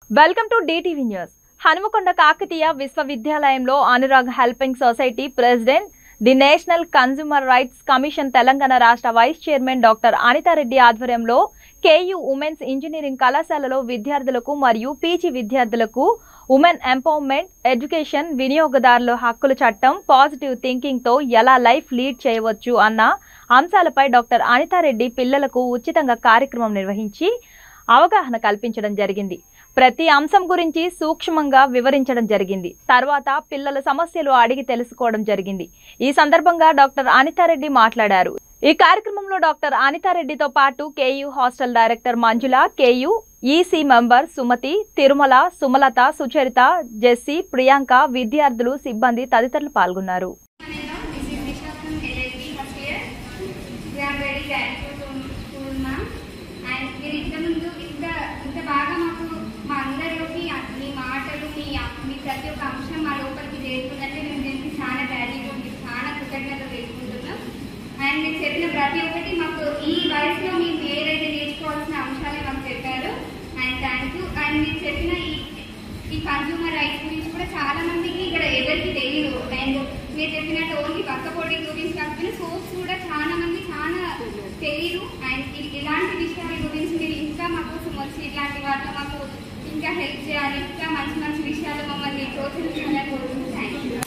Welcome to DTV news Hanumakonda Kakatiya విశ్వవిద్యాలయంలో Anurag helping society president the national consumer rights commission Telangana రాష్ట్ర vice chairman doctor Anitha Reddy ఆధ్వర్యంలో KU women's engineering కళాశాలలో విద్యార్థులకు మరియు పీజీ విద్యార్థులకు ఉమెన్ ఎంపవర్మెంట్ ఎడ్యుకేషన్ వినియోగదారుల హక్కుల చట్టం పాజిటివ్ థింకింగ్ తో ఎలా లైఫ్ లీడ్ చేయవచ్చు అన్న అంశాలపై డాక్టర్ అనితారెడ్డి పిల్లలకు ఉచితంగా కార్యక్రమం నిర్వహించి అవగాహన కల్పించడం జరిగింది ప్రతి అంశం గురించి సూక్ష్మంగా వివరించడం జరిగింది తర్వాత పిల్లల సమస్యలు అడిగి తెలుసుకోవడం జరిగింది ఈ సందర్భంగా డాక్టర్ అనితారెడ్డి మాట్లాడారు ఈ కార్యక్రమంలో డాక్టర్ అనితారెడ్డితో పాటు KU hostel director Manjula KU EC member Sumathi Tirumala Sumalatha Sucharitha Jessie Priyanka విద్యార్థులు సిబ్బంది తదితరులు పాల్గొన్నారు This is Nisha from LLB first year. We are very grateful to school ma'am. And మీరు ఇంత ముందు ఇంత ఇంత బాగా మాకు మా అందరిలోకి మీ మాటలు మీ మీ ప్రతి ఒక్క అంశం మా లోపలికి చేరుతుందంటే మేము దీనికి చాలా వాల్యూ మీకు చాలా కృతజ్ఞత తెలుసుకుంటున్నాం అండ్ మీరు చెప్పిన ప్రతి ఒక్కటి మాకు ఈ వయసులో మీరు ఏదైతే నేర్చుకోవాల్సిన అంశాలే మాకు చెప్పారు అండ్ థ్యాంక్ యూ అండ్ మీరు చెప్పిన ఈ ఈ కన్జ్యూమర్ రైట్స్ గురించి కూడా చాలా మందికి ఇక్కడ ఎవరికి తెలియదు అండ్ మీరు చెప్పినట్టు ఓన్లీ పక్క పొడి గురించి కాకపోయినా సోప్స్ కూడా చాలా మంది చాలా తెలియదు అండ్ ఇ- ఇలాంటి విషయాల గురించి మీరు ఇంకా మా కోసం వచ్చి ఇట్లాంటి వాటిలో మాకు ఇంకా హెల్ప్ చేయాలి ఇంకా మంచి మంచి విషయాలు మమ్మల్ని ప్రోత్సహించాలని కోరుకుంటున్నాను థ్యాంక్ యూ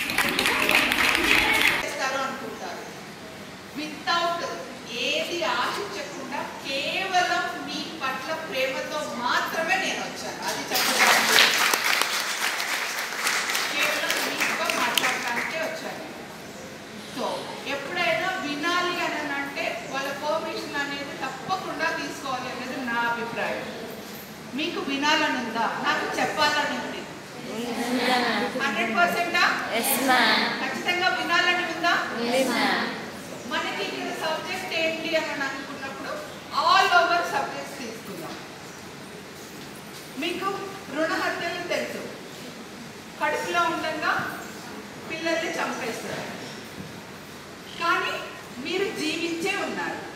చేస్తారు అనుకుంటారు వితౌట్ ఏది ఆశించకుండా కేవలం మీ పట్ల ప్రేమతో మాత్రమే నేను వచ్చాను అది చెప్పడానికి కేవలం మీతో మాట్లాడటానికే వచ్చాను సో ఎప్పుడైనా వినాలి అని అంటే వాళ్ళ పర్మిషన్ అనేది తప్పకుండా తీసుకోవాలి అనేది నా అభిప్రాయం మీకు వినాలని ఉందా నాకు చెప్పాలని ఉంది హండ్రెడ్ పర్సెంటా ఎస్ మ్యామ్ ఖచ్చితంగా వినాలని ఉందా ఉంది మ్యామ్ మనకి ఇక్కడ సబ్జెక్ట్ ఏంటి అని అనుకున్నప్పుడు ఆల్ ఓవర్ సబ్జెక్ట్స్ తీసుకుందాం మీకు రుణ హత్యలు తెలుసు కడుపులో ఉండగా పిల్లల్ని చంపేస్తారు కానీ మీరు జీవించే ఉన్నారు